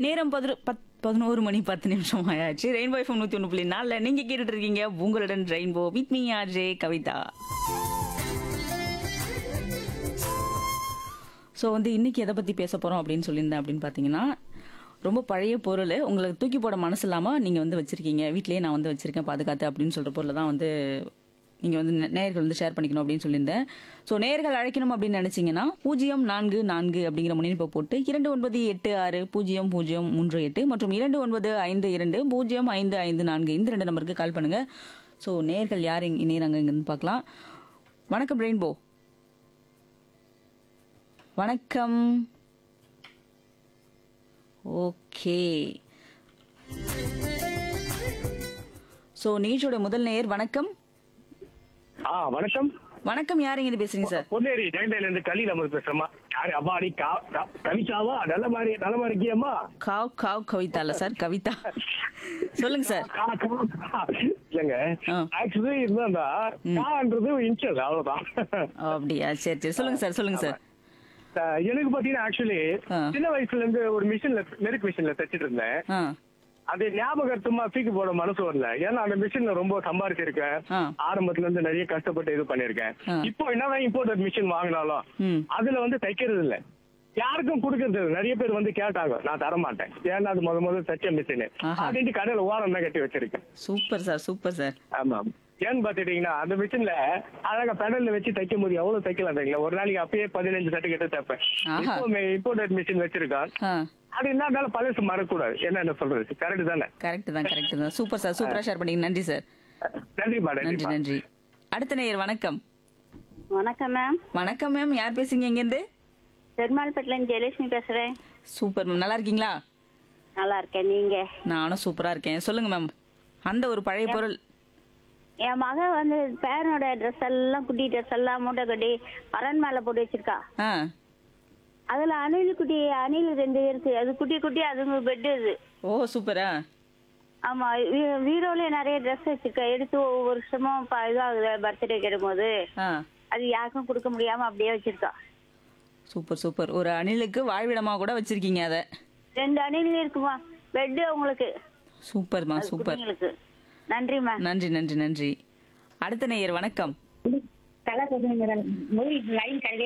நேரம் பதினொ பத் பதினோரு மணி பத்து நிமிஷம் ஆயாச்சு ரெயின்போ எஃப்எம் நூற்றி ஒன்று புள்ளி நாலில் நீங்கள் கேட்டுட்டு இருக்கீங்க உங்களுடன் rainbow with me RJ Kavitha so வந்து இன்னைக்கு எதை பற்றி பேச போகிறோம் அப்படின்னு சொல்லியிருந்தேன் அப்படின்னு பார்த்தீங்கன்னா ரொம்ப பழைய பொருள் உங்களுக்கு தூக்கி போட மனசு இல்லாமல் நீங்கள் வந்து வச்சுருக்கீங்க வீட்லேயே நான் வந்து வச்சுருக்கேன் பாதுகாத்து அப்படின்னு சொல்கிற பொருளை தான் வந்து நீங்கள் வந்து நே- நேயர்கள் வந்து ஷேர் பண்ணிக்கணும் அப்படின்னு சொல்லியிருந்தேன் ஸோ நேயர்கள் அழைக்கணும் அப்படின்னு நினச்சிங்கன்னா பூஜ்ஜியம் நான்கு நான்கு அப்படிங்கிற முன்னிப்பை போட்டு இரண்டு ஒன்பது எட்டு ஆறு பூஜ்ஜியம் பூஜ்ஜியம் மூன்று எட்டு மற்றும் இரண்டு ஒன்பது ஐந்து இரண்டு பூஜ்ஜியம் ஐந்து ஐந்து நான்கு இந்த ரெண்டு நம்பருக்கு கால் பண்ணுங்கள் ஸோ நேயர்கள் யார் இங்கே இணையறாங்க இங்கேருந்து பார்க்கலாம் வணக்கம் ரெயின்போ வணக்கம் ஓகே ஸோ நிகழ்ச்சியோட முதல் நேயர் வணக்கம் ஆ வணக்கம் வணக்கம் யாருங்க இது பேசுறீங்க சார் பொன்னேரி ஜெயண்டையில இருந்து கலி நம்ம பேசுறோமா யாரு அம்மாடி கா- கா- கவிதாவா நல்ல மாதிரி நல்ல மாதிரி இருக்கியம்மா காவ் காவ் கவிதா இல்ல சார் கவிதா சொல்லுங்க சார் கா- கா- கா- இல்லங்க ஆ. ஆக்சுவலி இருந்தா கான்றது இன்ச்சல் அவ்வளவுதான் அப்படியா சரி சரி சொல்லுங்க சார் சொல்லுங்க சார் அஹ் எனக்கு பாத்தீங்கன்னா ஆக்சுவலி ஆ. சின்ன வயசுல இருந்து ஒரு மிஷின்ல நெருக் மிஷின்ல தச்சிட்டு இருந்தேன் ஆ அது ஞாபகத்துமா தூக்கி போட மனசு வரல ஏன்னா அந்த மிஷின்ல ரொம்ப சம்பாதிச்சிருக்கேன் ஆ. ஆரம்பத்துல இருந்து நிறைய கஷ்டப்பட்டு இது பண்ணிருக்கேன் ஆ. இப்போ என்னதான் இம்போர்ட் மிஷின் வாங்கினாலும் ம் அதுல வந்து தைக்கிறது இல்ல யாருக்கும் கொடுக்கறது இல்ல நிறைய பேர் வந்து கேட்டாங்க நான் தர மாட்டேன் ஏன்னா அது முத முதல்ல தைச்ச மிஷின் ஆஹா. அப்படின்ட்டு கடையில ஓரம் தான் கட்டி வச்சிருக்கேன் சூப்பர் சார் சூப்பர் சார் ஆமா ஏன்னு பாத்துட்டீங்கன்னா அந்த மிஷின்ல அழகா பெடல்ல வச்சு தைக்கும் போது எவ்வளவு தைக்கலாம் தெரியுங்களா ஒரு நாளைக்கு அப்பயே பதினஞ்சு சர்டிபிகேட் தைப்பேன் ஆஹா. இப்போ இம்போர்ட் மிஷின் வச்சிருக்கான் ஆ அது என்ன பழசு மறக்கூடாது என்ன என்ன சொல்றது கரெக்ட் தானே கரெக்ட் தான் கரெக்ட் தான் சூப்பர் சார் சூப்பரா ஷேர் பண்ணீங்க நன்றி சார் நன்றிப்பா நன்றி நன்றிப்பா நன்றி அடுத்த நேயர் வணக்கம் வணக்கம் மேம் வணக்கம் மேம் யார் பேசுறீங்க இங்கேருந்து பெருமாள்பேட்டிலேருந்து ஜெயலட்சுமி பேசுறேன் சூப்பர் மேம் நல்லா இருக்கீங்களா நல்லா இருக்கேன் நீங்க நானும் சூப்பரா இருக்கேன் சொல்லுங்க மேம் அந்த ஒரு பழைய பொருள் என் மக வந்து பேரனோட ட்ரெஸ் எல்லாம் குட்டி ட்ரெஸ் எல்லாம் மூட்டை கட்டி பரன் மேல போட்டு வச்சிருக்கா ஆ அதுல அணில் குட்டி அணில் ரெண்டு இருக்கு அது குட்டி குட்டி அதுங்க பெட் இது ஓ சூப்பரா ஆமா வீ- வீரோல நிறைய ட்ரெஸ் வச்சிருக்கா எடுத்து ஒவ்வொரு வருஷமும் ப- இதாகுது பர்த்டே கிடைக்கும்போது ஆ அது யாருக்கும் கொடுக்க முடியாம அப்படியே வச்சிருக்கா சூப்பர் சூப்பர் ஒரு அணிலுக்கு வாழ்விடமா கூட வச்சிருக்கீங்க அத ரெண்டு அணில் இருக்குமா பெட் உங்களுக்கு சூப்பர்மா அது சூப்பர் குட்டிங்களுக்கு நன்றி மேம் நன்றி நன்றி நன்றி அடுத்த நேயர் வணக்கம் கலர் லைன் கிடையாது